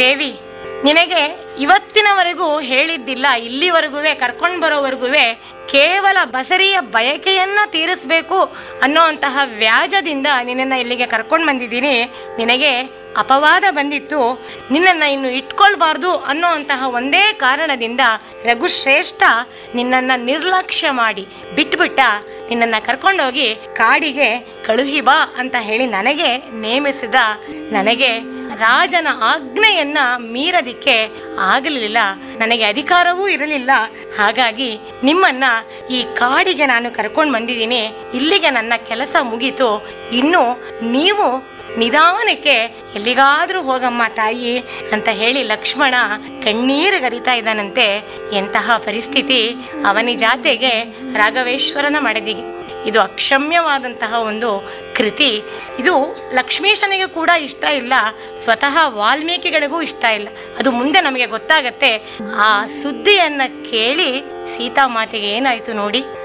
ದೇವಿ ನಿನಗೆ ಇವತ್ತಿನವರೆಗೂ ಹೇಳಿದ್ದಿಲ್ಲ ಇಲ್ಲಿವರೆಗೂ ಕರ್ಕೊಂಡು ಬರೋವರೆಗೂ ಕೇವಲ ಬಸರಿಯ ಬಯಕೆಯನ್ನ ತೀರಿಸಬೇಕು ಅನ್ನೋಂತಹ ವ್ಯಾಜದಿಂದ ನಿನ್ನನ್ನು ಇಲ್ಲಿಗೆ ಕರ್ಕೊಂಡು ಬಂದಿದ್ದೀನಿ ನಿನಗೆ ಅಪವಾದ ಬಂದಿತ್ತು ನಿನ್ನನ್ನು ಇನ್ನು ಇಟ್ಕೊಳ್ಬಾರ್ದು ಅನ್ನೋಂತಹ ಒಂದೇ ಕಾರಣದಿಂದ ರಘುಶ್ರೇಷ್ಠ ನಿನ್ನನ್ನು ನಿರ್ಲಕ್ಷ್ಯ ಮಾಡಿ ಬಿಟ್ಬಿಟ್ಟ ನಿನ್ನನ್ನು ಕರ್ಕೊಂಡೋಗಿ ಕಾಡಿಗೆ ಕಳುಹಿ ಬಾ ಅಂತ ಹೇಳಿ ನನಗೆ ನೇಮಿಸಿದ ನನಗೆ ರಾಜನ ಆಜ್ಞೆಯನ್ನ ಮೀರದಿಕ್ಕೆ ಆಗಲಿಲ್ಲ ನನಗೆ ಅಧಿಕಾರವೂ ಇರಲಿಲ್ಲ ಹಾಗಾಗಿ ನಿಮ್ಮನ್ನ ಈ ಕಾಡಿಗೆ ನಾನು ಕರ್ಕೊಂಡು ಬಂದಿದ್ದೀನಿ ಇಲ್ಲಿಗೆ ನನ್ನ ಕೆಲಸ ಮುಗೀತು ಇನ್ನು ನೀವು ನಿಧಾನಕ್ಕೆ ಎಲ್ಲಿಗಾದ್ರೂ ಹೋಗಮ್ಮ ತಾಯಿ ಅಂತ ಹೇಳಿ ಲಕ್ಷ್ಮಣ ಕಣ್ಣೀರು ಗರಿತಾ ಇದ್ದಾನಂತೆ ಎಂತಹ ಪರಿಸ್ಥಿತಿ ಅವನಿ ಜಾತೆಗೆ ರಾಘವೇಶ್ವರನ ಮಡದಿಗೆ ಇದು ಅಕ್ಷಮ್ಯವಾದಂತಹ ಒಂದು ಕೃತಿ ಇದು ಲಕ್ಷ್ಮೀಶನಿಗೆ ಕೂಡ ಇಷ್ಟ ಇಲ್ಲ ಸ್ವತಃ ವಾಲ್ಮೀಕಿಗಳಿಗೂ ಇಷ್ಟ ಇಲ್ಲ ಅದು ಮುಂದೆ ನಮಗೆ ಗೊತ್ತಾಗತ್ತೆ ಆ ಸುದ್ದಿಯನ್ನ ಕೇಳಿ ಸೀತಾಮಾತೆಗೆ ಏನಾಯ್ತು ನೋಡಿ